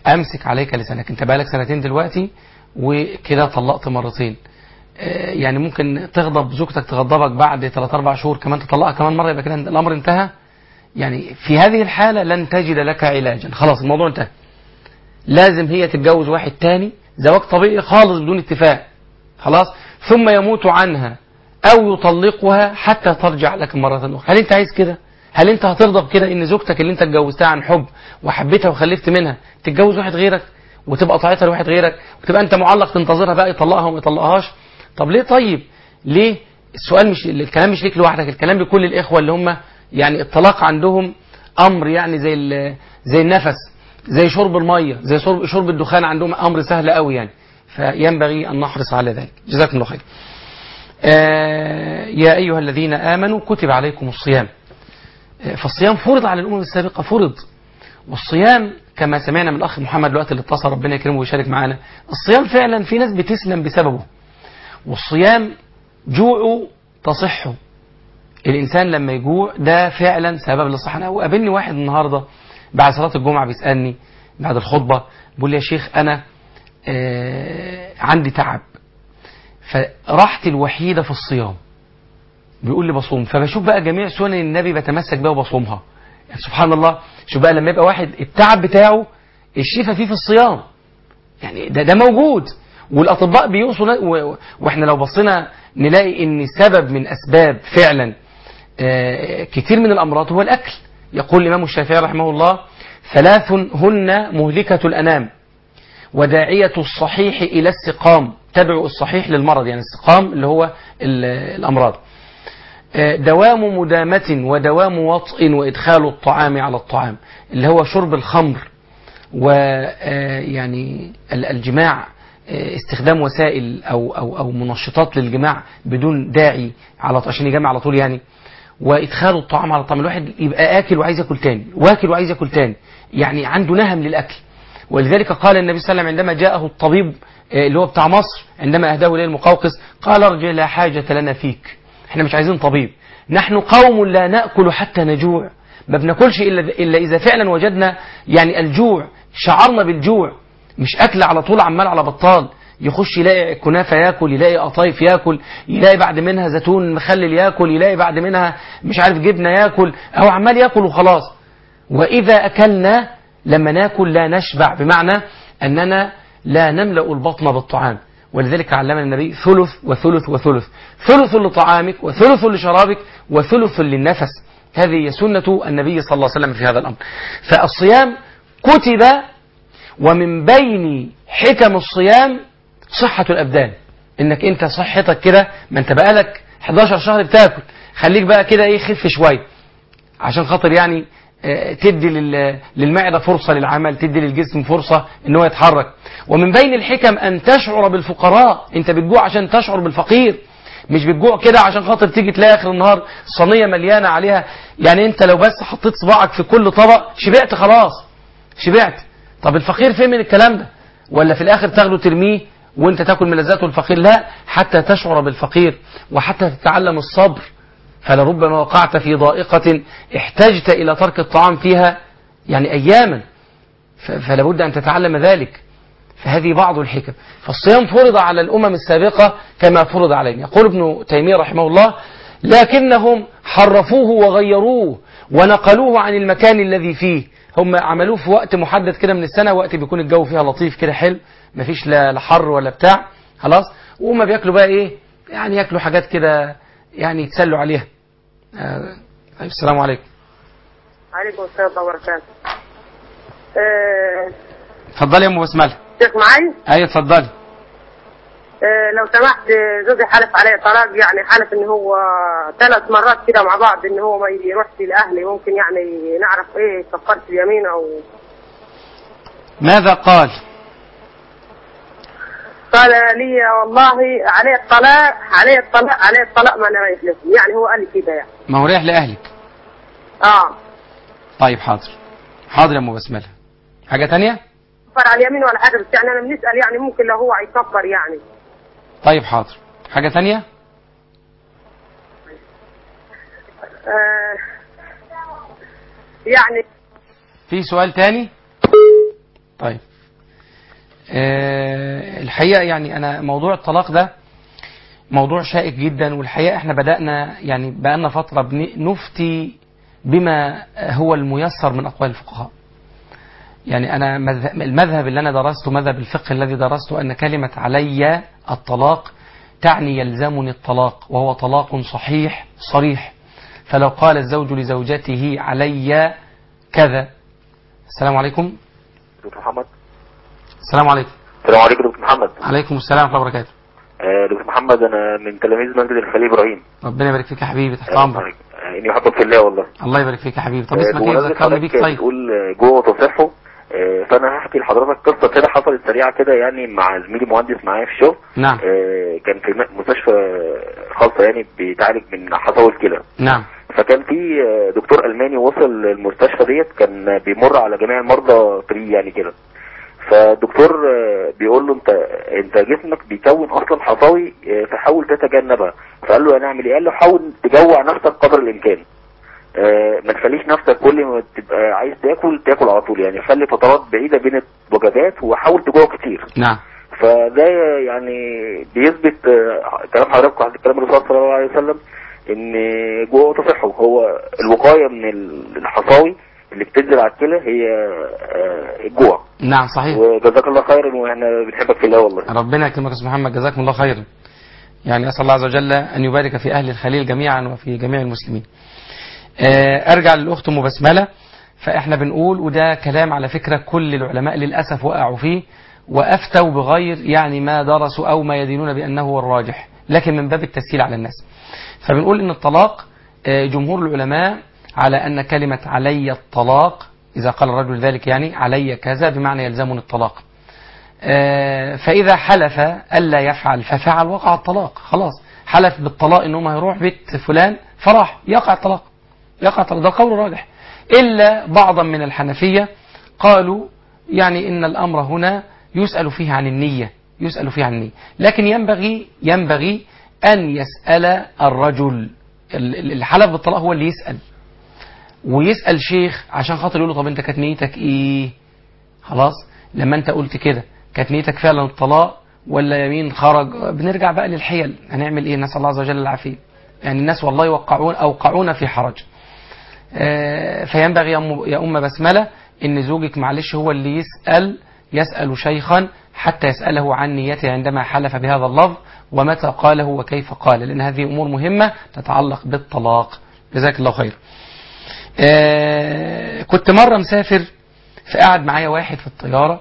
امسك عليك لسانك انت بقالك سنتين دلوقتي وكده طلقت مرتين آه، يعني ممكن تغضب زوجتك تغضبك بعد 3 4 شهور كمان تطلقها كمان مره يبقى كده الامر انتهى يعني في هذه الحاله لن تجد لك علاجا خلاص الموضوع انتهى لازم هي تتجوز واحد تاني زواج طبيعي خالص بدون اتفاق خلاص ثم يموت عنها او يطلقها حتى ترجع لك مرة اخرى هل انت عايز كده هل انت هترضى بكده ان زوجتك اللي انت اتجوزتها عن حب وحبيتها وخلفت منها تتجوز واحد غيرك وتبقى طاعتها لواحد غيرك وتبقى انت معلق تنتظرها بقى يطلقها وما يطلقهاش طب ليه طيب ليه السؤال مش الكلام مش ليك لوحدك الكلام لكل الاخوه اللي هم يعني الطلاق عندهم امر يعني زي ال- زي النفس زي شرب الميه زي شرب شرب الدخان عندهم امر سهل قوي يعني فينبغي ان نحرص على ذلك جزاكم الله خير آه، يا ايها الذين امنوا كتب عليكم الصيام آه، فالصيام فرض على الامم السابقه فرض والصيام كما سمعنا من الاخ محمد الوقت اللي اتصل ربنا يكرمه ويشارك معانا الصيام فعلا في ناس بتسلم بسببه والصيام جوعه تصحه الانسان لما يجوع ده فعلا سبب للصحه انا قابلني واحد النهارده بعد صلاه الجمعه بيسالني بعد الخطبه بيقول لي يا شيخ انا آه عندي تعب فراحتي الوحيده في الصيام بيقول لي بصوم فبشوف بقى جميع سنن النبي بتمسك بها وبصومها يعني سبحان الله شوف بقى لما يبقى واحد التعب بتاعه الشفاء فيه في الصيام يعني ده ده موجود والاطباء بيوصوا و- واحنا لو بصينا نلاقي ان سبب من اسباب فعلا آه، كتير من الامراض هو الاكل يقول الامام الشافعي رحمه الله ثلاث هن مهلكه الانام وداعيه الصحيح الى السقام تدعو الصحيح للمرض يعني السقام اللي هو ال- الامراض آه، دوام مدامة ودوام وطء وإدخال الطعام على الطعام اللي هو شرب الخمر ويعني الجماع آه، استخدام وسائل أو, أو, أو منشطات للجماع بدون داعي على عشان يجمع على طول يعني وإدخال الطعام على الطعام الواحد يبقى آكل وعايز ياكل تاني واكل وعايز ياكل تاني يعني عنده نهم للأكل ولذلك قال النبي صلى الله عليه وسلم عندما جاءه الطبيب آه، اللي هو بتاع مصر عندما أهداه إليه المقوقس قال ارجع لا حاجة لنا فيك احنا مش عايزين طبيب نحن قوم لا نأكل حتى نجوع ما بناكلش إلا, إلا إذا فعلا وجدنا يعني الجوع شعرنا بالجوع مش أكل على طول عمال على بطال يخش يلاقي كنافة ياكل يلاقي قطايف ياكل يلاقي بعد منها زيتون مخلل ياكل يلاقي بعد منها مش عارف جبنة ياكل أو عمال ياكل وخلاص وإذا أكلنا لما ناكل لا نشبع بمعنى أننا لا نملأ البطن بالطعام ولذلك علمنا النبي ثلث وثلث وثلث ثلث لطعامك وثلث لشرابك وثلث للنفس هذه هي سنة النبي صلى الله عليه وسلم في هذا الأمر فالصيام كتب ومن بين حكم الصيام صحة الأبدان إنك أنت صحتك كده ما أنت بقالك 11 شهر بتاكل خليك بقى كده إيه خف شوية عشان خاطر يعني آه، تدي لل- للمعدة فرصة للعمل تدي للجسم فرصة ان هو يتحرك ومن بين الحكم ان تشعر بالفقراء انت بتجوع عشان تشعر بالفقير مش بتجوع كده عشان خاطر تيجي تلاقي اخر النهار صينيه مليانه عليها يعني انت لو بس حطيت صباعك في كل طبق شبعت خلاص شبعت طب الفقير فين من الكلام ده ولا في الاخر تاخده ترميه وانت تاكل من لذاته الفقير لا حتى تشعر بالفقير وحتى تتعلم الصبر فلربما وقعت في ضائقة احتجت إلى ترك الطعام فيها يعني أياما ف- فلا بد أن تتعلم ذلك فهذه بعض الحكم فالصيام فرض على الأمم السابقة كما فرض علينا يقول ابن تيمية رحمه الله لكنهم حرفوه وغيروه ونقلوه عن المكان الذي فيه هم عملوه في وقت محدد كده من السنة وقت بيكون الجو فيها لطيف كده حلو مفيش لا لا حر ولا بتاع خلاص وهم بياكلوا بقى ايه يعني ياكلوا حاجات كده يعني يتسلوا عليها آه، طيب السلام عليكم عليكم السلام ورحمة الله وبركاته. آه، اتفضلي يا ام بسمله شيخ معي ايوه اتفضلي آه، لو سمحت آه، زوجي حلف علي طلاق يعني حلف ان هو ثلاث مرات كده مع بعض ان هو ما يروحش لاهلي ممكن يعني نعرف ايه كفاره اليمين او ماذا قال قال لي والله عليه الطلاق عليه الطلاق عليه الطلاق ما انا يحلف يعني هو قال لي كده يعني ما هو رايح لاهلك اه طيب حاضر حاضر يا ام بسمله حاجه تانية كفر على اليمين ولا حاجه بس يعني انا بنسال يعني ممكن لو هو هيكفر يعني طيب حاضر حاجه تانية آه يعني في سؤال تاني طيب آه، الحقيقة يعني أنا موضوع الطلاق ده موضوع شائك جدا والحقيقة احنا بدأنا يعني بقالنا فترة بن- نفتي بما هو الميسر من أقوال الفقهاء يعني أنا مذهب المذهب اللي أنا درسته مذهب الفقه الذي درسته أن كلمة علي الطلاق تعني يلزمني الطلاق وهو طلاق صحيح صريح فلو قال الزوج لزوجته علي كذا السلام عليكم دكتور محمد السلام عليكم السلام عليكم دكتور محمد عليكم السلام ورحمة الله وبركاته آه، دكتور محمد انا من تلاميذ مسجد الخليل ابراهيم ربنا يبارك فيك يا حبيبي تحت آه، امرك آه، اني بحبك في الله والله الله يبارك فيك يا حبيبي طب آه، اسمك ايه بمناسبة ذكرني بيك حضرتك طيب بتقول آه، جوه تصحه آه، فانا هحكي لحضرتك قصه كده حصلت سريعه كده يعني مع زميلي مهندس معايا في الشغل نعم آه، كان في م- مستشفى خاصه يعني بيتعالج من حصوه الكلى نعم فكان في آه، دكتور الماني وصل المستشفى ديت كان بيمر على جميع المرضى فري يعني كده فالدكتور آه، بيقول له انت انت جسمك بيكون اصلا حصاوي آه، فحاول تتجنبها فقال له هنعمل ايه قال له حاول تجوع نفسك قدر الامكان آه، ما تخليش نفسك كل ما تبقى عايز تاكل تاكل على طول يعني خلي فترات بعيده بين الوجبات وحاول تجوع كتير نعم فده يعني بيثبت آه، كلام حضرتك وحضرتك كلام الرسول صلى الله عليه وسلم ان جوه تصحه هو الوقايه من الحصاوي اللي بتنزل على الكلى هي آه، الجوع نعم صحيح وجزاك الله خيرا واحنا بنحبك في الله والله ربنا يكرمك يا استاذ محمد جزاكم الله خيرا يعني اسال الله عز وجل ان يبارك في اهل الخليل جميعا وفي جميع المسلمين آه، ارجع للاخت ام بسمله فاحنا بنقول وده كلام على فكره كل العلماء للاسف وقعوا فيه وافتوا بغير يعني ما درسوا او ما يدينون بانه هو الراجح لكن من باب التسهيل على الناس فبنقول ان الطلاق آه، جمهور العلماء على ان كلمه علي الطلاق اذا قال الرجل ذلك يعني علي كذا بمعنى يلزمني الطلاق آه، فإذا حلف ألا يفعل ففعل وقع الطلاق خلاص حلف بالطلاق إنه ما هيروح بيت فلان فراح يقع الطلاق يقع الطلاق ده قول راجح إلا بعضا من الحنفية قالوا يعني إن الأمر هنا يسأل فيه عن النية يسأل فيه عن النية لكن ينبغي ينبغي أن يسأل الرجل ال- ال- الحلف بالطلاق هو اللي يسأل ويسأل شيخ عشان خاطر يقول له طب انت كانت نيتك ايه خلاص لما انت قلت كده كانت نيتك فعلا الطلاق ولا يمين خرج بنرجع بقى للحيل هنعمل ايه نسال الله عز وجل العافيه يعني الناس والله يوقعون اوقعونا في حرج آه، فينبغي يا أم- يا ام بسمله ان زوجك معلش هو اللي يسال يسال شيخا حتى يساله عن نيته عندما حلف بهذا اللفظ ومتى قاله وكيف قال لان هذه امور مهمه تتعلق بالطلاق جزاك الله خير آه، كنت مره مسافر فقعد معايا واحد في الطياره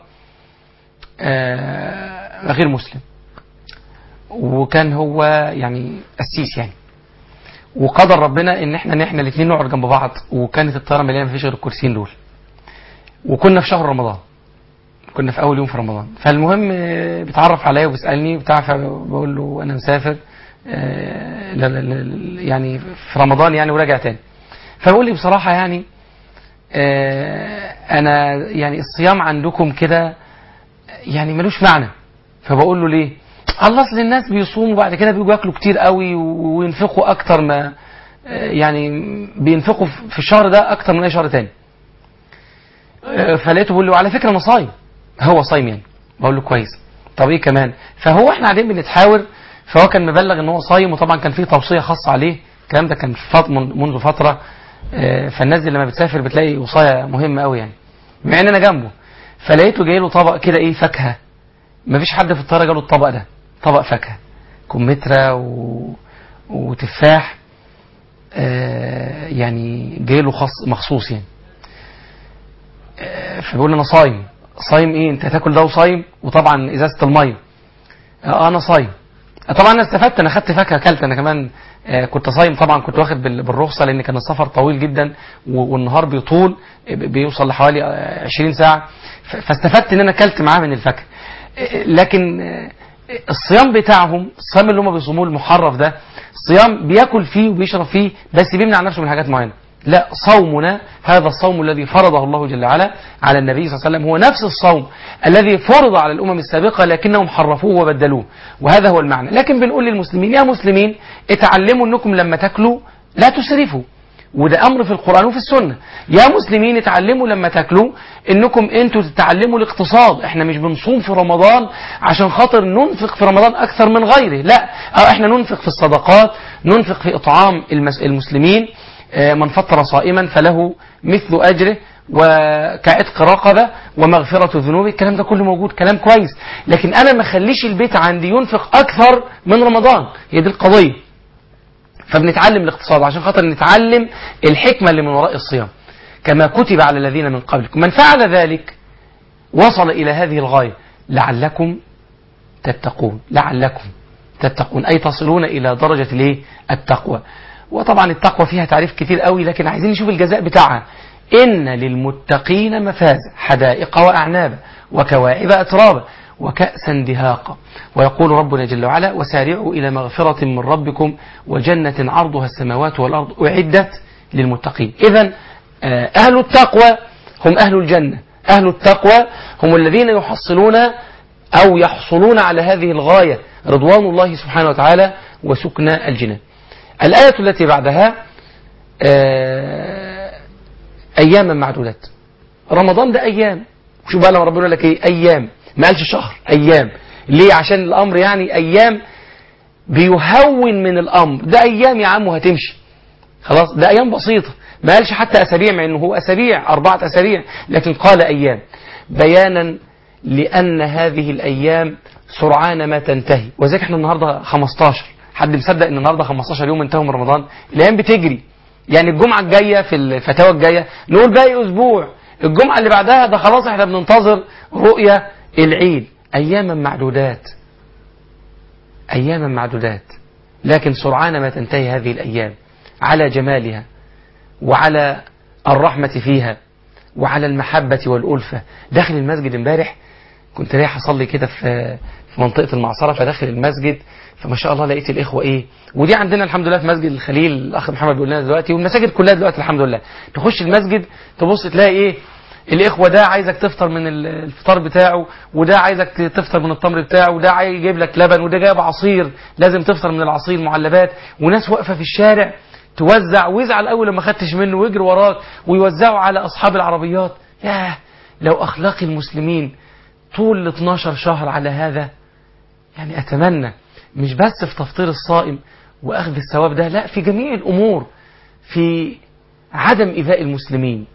آه، غير مسلم وكان هو يعني قسيس يعني وقدر ربنا ان احنا احنا الاثنين نقعد جنب بعض وكانت الطياره مليانه مفيش غير الكرسيين دول وكنا في شهر رمضان كنا في اول يوم في رمضان فالمهم آه، بيتعرف عليا وبيسالني بتاع فبقول له انا مسافر آه، ل- ل- ل- يعني في رمضان يعني وراجع تاني فبقول لي بصراحه يعني آه، انا يعني الصيام عندكم كده يعني ملوش معنى فبقول له ليه الله اصل الناس بيصوموا بعد كده بيجوا ياكلوا كتير قوي و- وينفقوا اكتر ما آه، يعني بينفقوا في الشهر ده اكتر من اي شهر تاني آه، فلقيته بيقول له على فكره انا صايم هو صايم يعني بقول له كويس طب ايه كمان فهو احنا قاعدين بنتحاور فهو كان مبلغ ان هو صايم وطبعا كان في توصيه خاصه عليه الكلام ده كان في فط- من- منذ فتره آه، فالناس دي لما بتسافر بتلاقي وصايه مهمه قوي يعني مع ان انا جنبه فلقيته جاي له طبق كده ايه فاكهه مفيش حد في الطياره جاله الطبق ده طبق فاكهه كمثرى و... وتفاح آه يعني جاي له خص مخصوص يعني آه فبيقول لي انا صايم صايم ايه انت هتاكل ده وصايم وطبعا ازازه الميه آه انا صايم آه، طبعا انا استفدت انا خدت فاكهه اكلت انا كمان آه كنت صايم طبعا كنت واخد بال- بالرخصه لان كان السفر طويل جدا و- والنهار بيطول آه، بيوصل لحوالي آه، 20 ساعه ف- فاستفدت ان انا اكلت معاه من الفاكهه آه، لكن آه، الصيام بتاعهم الصيام اللي هم بيصوموه المحرف ده صيام بياكل فيه وبيشرب فيه بس بيمنع نفسه من حاجات معينه لا صومنا هذا الصوم الذي فرضه الله جل وعلا على النبي صلى الله عليه وسلم هو نفس الصوم الذي فرض على الأمم السابقة لكنهم حرفوه وبدلوه وهذا هو المعنى لكن بنقول للمسلمين يا مسلمين اتعلموا أنكم لما تاكلوا لا تسرفوا وده امر في القران وفي السنه يا مسلمين اتعلموا لما تاكلوا انكم انتوا تتعلموا الاقتصاد احنا مش بنصوم في رمضان عشان خاطر ننفق في رمضان اكثر من غيره لا أو احنا ننفق في الصدقات ننفق في اطعام المس- المسلمين آه، من فطر صائما فله مثل اجره وكعتق رقبه ومغفره ذنوبه الكلام ده كله موجود كلام كويس لكن انا ما اخليش البيت عندي ينفق اكثر من رمضان هي دي القضيه فبنتعلم الاقتصاد عشان خاطر نتعلم الحكمة اللي من وراء الصيام كما كتب على الذين من قبلكم من فعل ذلك وصل إلى هذه الغاية لعلكم تتقون لعلكم تتقون أي تصلون إلى درجة الايه التقوى وطبعا التقوى فيها تعريف كتير قوي لكن عايزين نشوف الجزاء بتاعها إن للمتقين مفازا حدائق وأعنابا وكواعب أترابا وكأسا دهاقا ويقول ربنا جل وعلا وسارعوا إلى مغفرة من ربكم وجنة عرضها السماوات والأرض أعدت للمتقين إذا أهل التقوى هم أهل الجنة أهل التقوى هم الذين يحصلون أو يحصلون على هذه الغاية رضوان الله سبحانه وتعالى وسكن الجنان الآية التي بعدها آه، أياما معدودات رمضان ده أيام شوف بقى لما ربنا يقول لك إيه أيام ما قالش شهر أيام ليه عشان الأمر يعني أيام بيهون من الأمر ده أيام يا عم وهتمشي خلاص ده أيام بسيطة ما قالش حتى أسابيع مع أنه هو أسابيع أربعة أسابيع لكن قال أيام بيانا لأن هذه الأيام سرعان ما تنتهي وذلك احنا النهاردة 15 حد مصدق ان النهاردة 15 يوم انتهوا من رمضان الأيام بتجري يعني الجمعة الجاية في الفتاوى الجاية نقول باقي أسبوع الجمعة اللي بعدها ده خلاص احنا بننتظر رؤية العيد أياما معدودات أياما معدودات لكن سرعان ما تنتهي هذه الأيام على جمالها وعلى الرحمة فيها وعلى المحبة والألفة داخل المسجد امبارح كنت رايح أصلي كده في في منطقة المعصرة فداخل المسجد فما شاء الله لقيت الإخوة إيه ودي عندنا الحمد لله في مسجد الخليل الأخ محمد بيقول لنا دلوقتي والمساجد كلها دلوقتي الحمد لله تخش المسجد تبص تلاقي إيه الإخوة ده عايزك تفطر من الفطار بتاعه وده عايزك تفطر من التمر بتاعه وده عايز يجيب لك لبن وده جايب عصير لازم تفطر من العصير معلبات وناس واقفة في الشارع توزع ويزعل أول لما خدتش منه ويجري وراك ويوزعوا على أصحاب العربيات ياه لو أخلاق المسلمين طول ال 12 شهر على هذا يعني أتمنى مش بس في تفطير الصائم وأخذ الثواب ده لا في جميع الأمور في عدم إيذاء المسلمين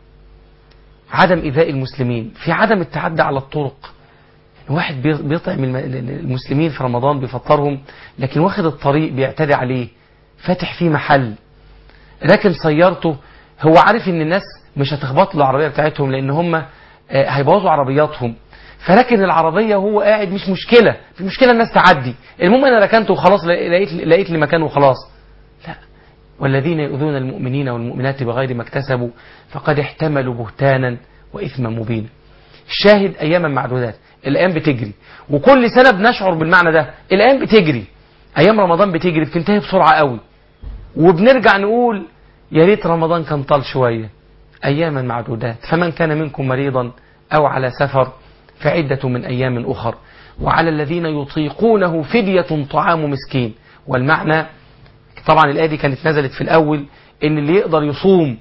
عدم إيذاء المسلمين في عدم التعدي على الطرق واحد بيطعم المسلمين في رمضان بيفطرهم لكن واخد الطريق بيعتدي عليه فاتح فيه محل راكن سيارته هو عارف ان الناس مش هتخبط له العربيه بتاعتهم لان هم هيبوظوا عربياتهم فلكن العربيه وهو قاعد مش مشكله في مشكله الناس تعدي المهم انا ركنت وخلاص لقيت لقيت لي مكان وخلاص لا والذين يؤذون المؤمنين والمؤمنات بغير ما اكتسبوا فقد احتملوا بهتانا واثما مبينا الشاهد اياما معدودات الايام بتجري وكل سنه بنشعر بالمعنى ده الايام بتجري ايام رمضان بتجري بتنتهي بسرعه قوي وبنرجع نقول يا ريت رمضان كان طال شويه اياما معدودات فمن كان منكم مريضا او على سفر فعدة من أيام أخر وعلى الذين يطيقونه فدية طعام مسكين والمعنى طبعا الآية دي كانت نزلت في الأول إن اللي يقدر يصوم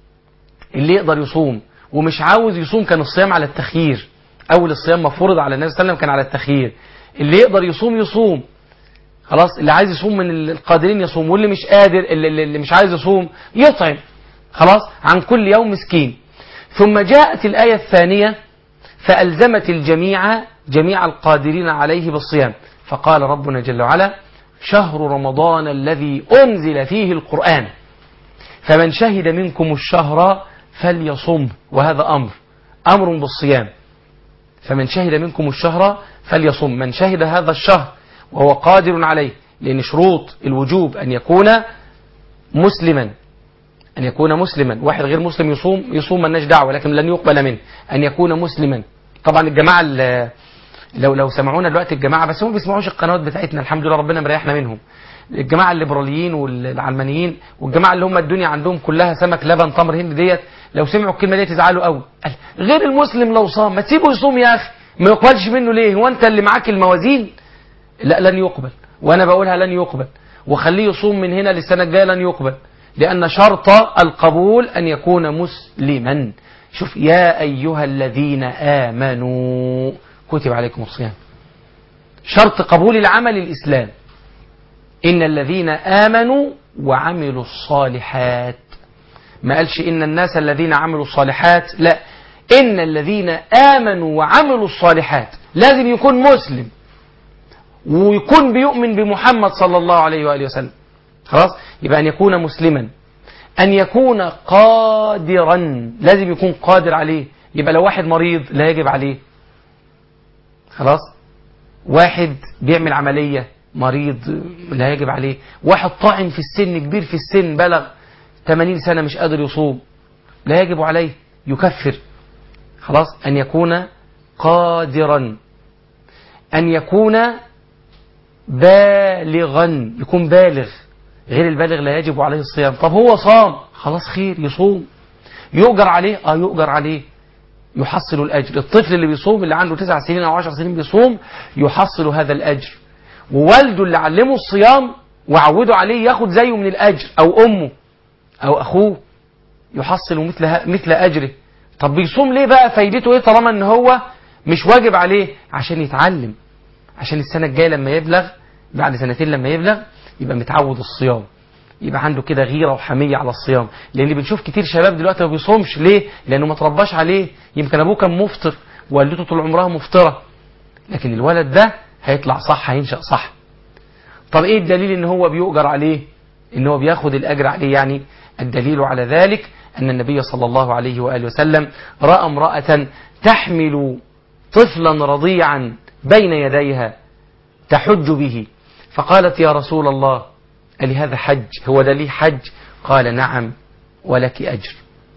اللي يقدر يصوم ومش عاوز يصوم كان الصيام على التخيير أول الصيام مفروض على النبي صلى الله عليه وسلم كان على التخيير اللي يقدر يصوم يصوم خلاص اللي عايز يصوم من القادرين يصوم واللي مش قادر اللي, اللي مش عايز يصوم يطعم خلاص عن كل يوم مسكين ثم جاءت الآية الثانية فألزمت الجميع جميع القادرين عليه بالصيام فقال ربنا جل وعلا شهر رمضان الذي أنزل فيه القرآن فمن شهد منكم الشهر فليصم وهذا أمر أمر بالصيام فمن شهد منكم الشهر فليصم من شهد هذا الشهر وهو قادر عليه لأن شروط الوجوب أن يكون مسلما أن يكون مسلما واحد غير مسلم يصوم يصوم ملناش دعوة لكن لن يقبل منه أن يكون مسلما طبعا الجماعة لو لو سمعونا دلوقتي الجماعة بس هم ما بيسمعوش القنوات بتاعتنا الحمد لله ربنا مريحنا منهم الجماعة الليبراليين والعلمانيين والجماعة اللي هم الدنيا عندهم كلها سمك لبن تمر هند ديت لو سمعوا الكلمة ديت يزعلوا قوي غير المسلم لو صام ما تسيبه يصوم يا أخي ما يقبلش منه ليه هو أنت اللي معاك الموازين لا لن يقبل وأنا بقولها لن يقبل وخليه يصوم من هنا للسنة الجاية لن يقبل لأن شرط القبول أن يكون مسلما شوف يا أيها الذين آمنوا كتب عليكم الصيام شرط قبول العمل الإسلام إن الذين آمنوا وعملوا الصالحات ما قالش إن الناس الذين عملوا الصالحات لا إن الذين آمنوا وعملوا الصالحات لازم يكون مسلم ويكون بيؤمن بمحمد صلى الله عليه وآله وسلم خلاص يبقى أن يكون مسلما أن يكون قادرا لازم يكون قادر عليه يبقى لو واحد مريض لا يجب عليه خلاص واحد بيعمل عملية مريض لا يجب عليه واحد طاعن في السن كبير في السن بلغ 80 سنة مش قادر يصوم لا يجب عليه يكفر خلاص أن يكون قادرا أن يكون بالغا يكون بالغ غير البالغ لا يجب عليه الصيام طب هو صام خلاص خير يصوم يؤجر عليه اه يؤجر عليه يحصل الأجر الطفل اللي بيصوم اللي عنده تسع سنين أو عشر سنين بيصوم يحصل هذا الأجر ووالده اللي علمه الصيام وعوده عليه ياخد زيه من الأجر أو أمه أو أخوه يحصل مثل مثل أجره طب بيصوم ليه بقى فايدته ايه طالما ان هو مش واجب عليه عشان يتعلم عشان السنة الجاية لما يبلغ بعد سنتين لما يبلغ يبقى متعود الصيام يبقى عنده كده غيرة وحمية على الصيام لان بنشوف كتير شباب دلوقتي ما بيصومش ليه لانه ما ترباش عليه يمكن ابوه كان مفطر ووالدته طول عمرها مفطرة لكن الولد ده هيطلع صح هينشأ صح طب ايه الدليل ان هو بيؤجر عليه ان هو بياخد الاجر عليه يعني الدليل على ذلك أن النبي صلى الله عليه وآله وسلم رأى امرأة تحمل طفلا رضيعا بين يديها تحج به فقالت يا رسول الله ألي هذا حج هو ده ليه حج قال نعم ولك أجر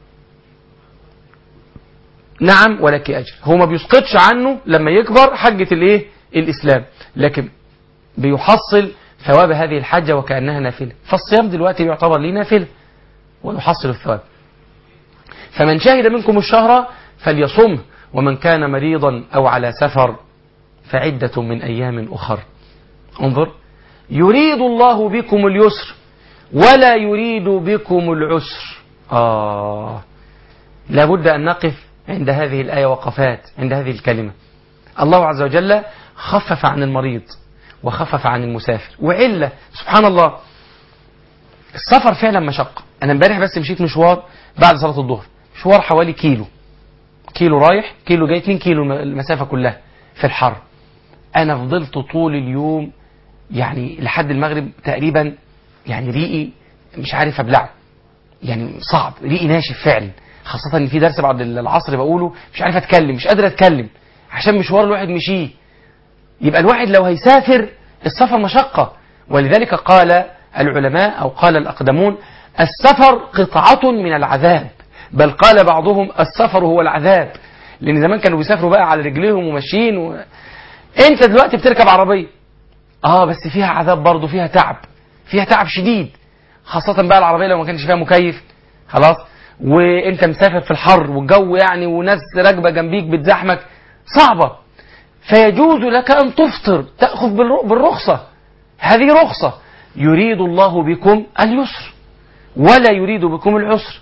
نعم ولك أجر هو ما بيسقطش عنه لما يكبر حجة الايه الإسلام لكن بيحصل ثواب هذه الحجة وكأنها نافلة فالصيام دلوقتي يعتبر ليه نافلة ويحصل الثواب فمن شهد منكم الشهر فليصمه ومن كان مريضا أو على سفر فعدة من أيام أخر انظر يريد الله بكم اليسر ولا يريد بكم العسر آه لابد أن نقف عند هذه الآية وقفات عند هذه الكلمة الله عز وجل خفف عن المريض وخفف عن المسافر وعلة سبحان الله السفر فعلا مشقة أنا امبارح بس مشيت مشوار بعد صلاة الظهر مشوار حوالي كيلو كيلو رايح كيلو جاي 2 كيلو المسافة كلها في الحر أنا فضلت طول اليوم يعني لحد المغرب تقريبا يعني ريقي مش عارف أبلعه يعني صعب ريقي ناشف فعلا خاصة إن في درس بعد العصر بقوله مش عارف أتكلم مش قادر أتكلم عشان مشوار الواحد مشيه يبقى الواحد لو هيسافر السفر مشقة ولذلك قال العلماء أو قال الأقدمون السفر قطعة من العذاب بل قال بعضهم السفر هو العذاب لأن زمان كانوا بيسافروا بقى على رجليهم وماشيين و... أنت دلوقتي بتركب عربية آه بس فيها عذاب برضه فيها تعب فيها تعب شديد خاصة بقى العربية لو ما كانش فيها مكيف خلاص وانت مسافر في الحر والجو يعني وناس راكبة جنبيك بتزحمك صعبة فيجوز لك أن تفطر تأخذ بالرخصة هذه رخصة يريد الله بكم اليسر ولا يريد بكم العسر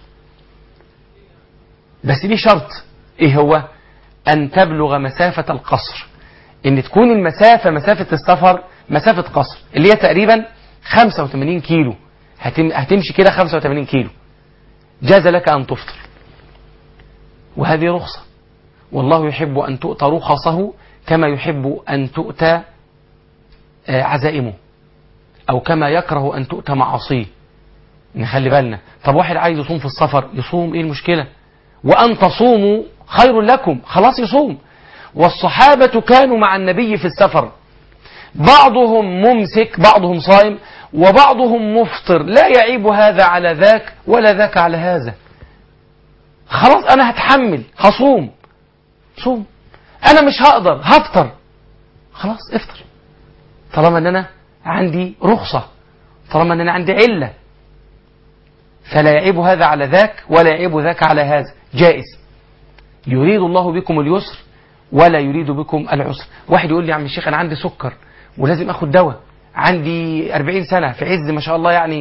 بس ليه شرط ايه هو ان تبلغ مسافة القصر ان تكون المسافة مسافة السفر مسافة قصر اللي هي تقريبا 85 كيلو هتم هتمشي كده 85 كيلو جاز لك ان تفطر وهذه رخصة والله يحب ان تؤتى رخصه كما يحب ان تؤتى عزائمه او كما يكره ان تؤتى معاصيه نخلي بالنا طب واحد عايز يصوم في السفر يصوم ايه المشكلة وان تصوموا خير لكم خلاص يصوم والصحابة كانوا مع النبي في السفر بعضهم ممسك بعضهم صائم وبعضهم مفطر لا يعيب هذا على ذاك ولا ذاك على هذا خلاص انا هتحمل هصوم صوم انا مش هقدر هفطر خلاص افطر طالما ان انا عندي رخصة طالما ان انا عندي علة فلا يعيب هذا على ذاك ولا يعيب ذاك على هذا جائز يريد الله بكم اليسر ولا يريد بكم العسر واحد يقول لي يا عم الشيخ انا عندي سكر ولازم اخد دواء عندي 40 سنة في عز ما شاء الله يعني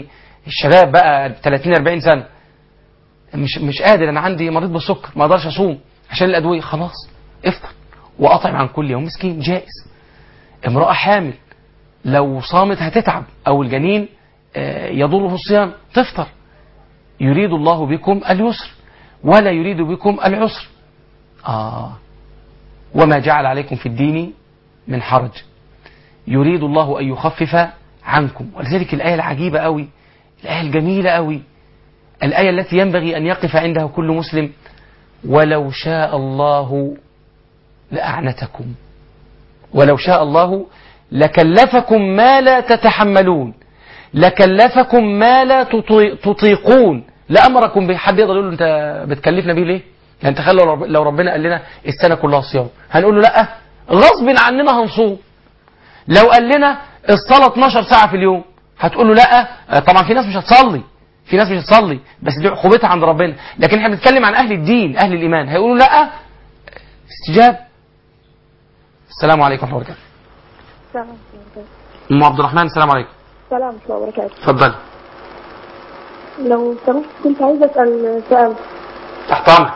الشباب بقى 30 40 سنة مش مش قادر انا عندي مريض بالسكر ما اقدرش اصوم عشان الادويه خلاص افطر واطعم عن كل يوم مسكين جائز امراه حامل لو صامت هتتعب او الجنين آه، يضره الصيام تفطر يريد الله بكم اليسر ولا يريد بكم العسر آه وما جعل عليكم في الدين من حرج يريد الله أن يخفف عنكم ولذلك الآية العجيبة قوي الآية الجميلة قوي الآية التي ينبغي أن يقف عندها كل مسلم ولو شاء الله لأعنتكم ولو شاء الله لكلفكم ما لا تتحملون لكلفكم ما لا تطي- تطيقون لأمركم به حد يقدر يقول له أنت بتكلفنا بيه ليه؟ يعني تخيل لو رب- لو ربنا قال لنا السنة كلها صيام هنقول له لا غصب عننا هنصوم لو قال لنا الصلاة 12 ساعة في اليوم هتقول له لا آه، طبعا في ناس مش هتصلي في ناس مش هتصلي بس دي عقوبتها عند ربنا لكن احنا بنتكلم عن اهل الدين اهل الايمان هيقولوا لا استجاب السلام عليكم ورحمه الله وبركاته السلام عليكم ام عبد الرحمن السلام عليكم السلام ورحمة الله وبركاته اتفضل لو سمحت كنت عايزة أسأل سؤال تحت امرك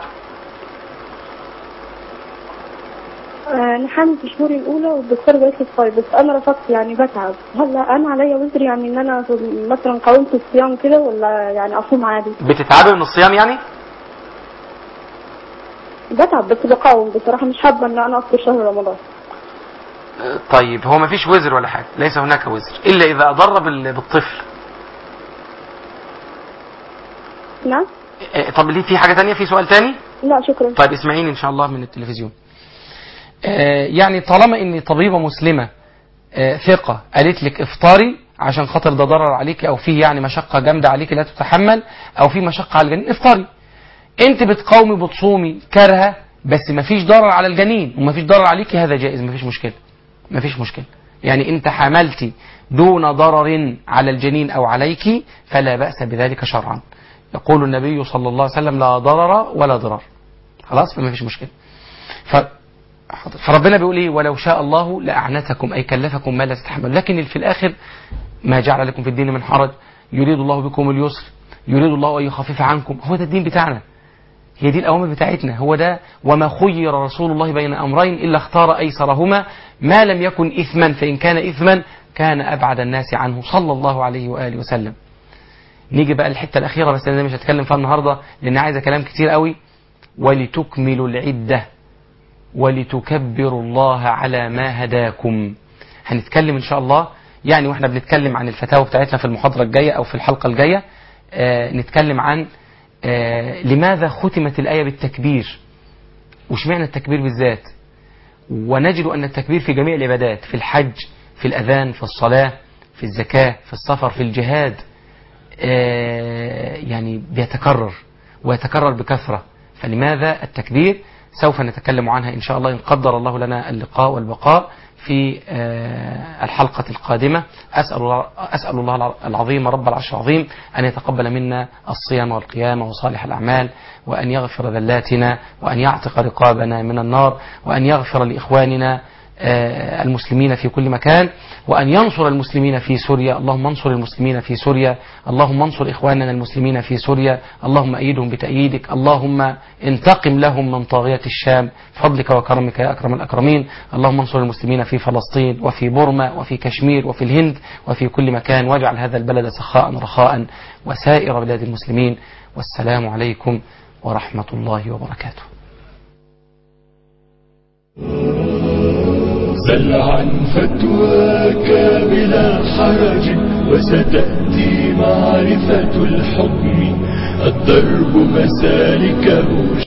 آه، أنا حامل في شهوري الأولى والدكتور قالت لي طيب بس أنا رفضت يعني بتعب هل أنا عليا وزر يعني إن أنا مثلا قاومت الصيام كده ولا يعني أصوم عادي؟ بتتعبي من الصيام يعني بتعب بس بقاوم بصراحة مش حابة إن أنا أفطر شهر رمضان آه، طيب هو ما فيش وزر ولا حاجه ليس هناك وزر الا اذا اضر بال- بالطفل نعم؟ آه، طب ليه في حاجه تانية في سؤال تاني لا شكرا طيب اسمعيني ان شاء الله من التلفزيون آه، يعني طالما ان طبيبه مسلمه آه، ثقه قالت لك افطري عشان خاطر ده ضرر عليك او فيه يعني مشقه جامده عليك لا تتحمل او في مشقه على الجنين افطري انت بتقاومي بتصومي كارهه بس مفيش ضرر على الجنين ومفيش ضرر عليك هذا جائز مفيش مشكله مفيش مشكله يعني انت حملتي دون ضرر على الجنين او عليك فلا باس بذلك شرعا يقول النبي صلى الله عليه وسلم لا ضرر ولا ضرار خلاص فما فيش مشكله ف... حاضر. فربنا بيقول ايه ولو شاء الله لاعنتكم اي كلفكم ما لا تتحملون لكن في الاخر ما جعل لكم في الدين من حرج يريد الله بكم اليسر يريد الله ان يخفف عنكم هو ده الدين بتاعنا هي دي الأوامر بتاعتنا هو ده وما خير رسول الله بين أمرين إلا اختار أيسرهما ما لم يكن إثما فإن كان إثما كان أبعد الناس عنه صلى الله عليه وآله وسلم نيجي بقى الحتة الأخيرة بس أنا مش هتكلم فيها النهاردة لأن عايزة كلام كتير قوي ولتكملوا العدة ولتكبروا الله على ما هداكم هنتكلم إن شاء الله يعني واحنا بنتكلم عن الفتاوى بتاعتنا في المحاضرة الجاية أو في الحلقة الجاية آه نتكلم عن آه لماذا ختمت الآية بالتكبير وشمعنا التكبير بالذات ونجد أن التكبير في جميع العبادات في الحج في الأذان في الصلاة في الزكاة في السفر في الجهاد آه يعني بيتكرر ويتكرر بكثرة فلماذا التكبير سوف نتكلم عنها إن شاء الله إن قدر الله لنا اللقاء والبقاء في الحلقة القادمة أسأل الله, أسأل الله العظيم رب العرش العظيم أن يتقبل منا الصيام والقيام وصالح الأعمال وأن يغفر ذلاتنا وأن يعتق رقابنا من النار وأن يغفر لإخواننا المسلمين في كل مكان وأن ينصر المسلمين في سوريا اللهم انصر المسلمين في سوريا اللهم انصر إخواننا المسلمين في سوريا اللهم أيدهم بتأييدك اللهم انتقم لهم من طاغية الشام فضلك وكرمك يا أكرم الأكرمين اللهم انصر المسلمين في فلسطين وفي بورما وفي كشمير وفي الهند وفي كل مكان واجعل هذا البلد سخاء رخاء وسائر بلاد المسلمين والسلام عليكم ورحمة الله وبركاته سل عن فتواك بلا حرج وستأتي معرفة الحكم الدرب مسالكه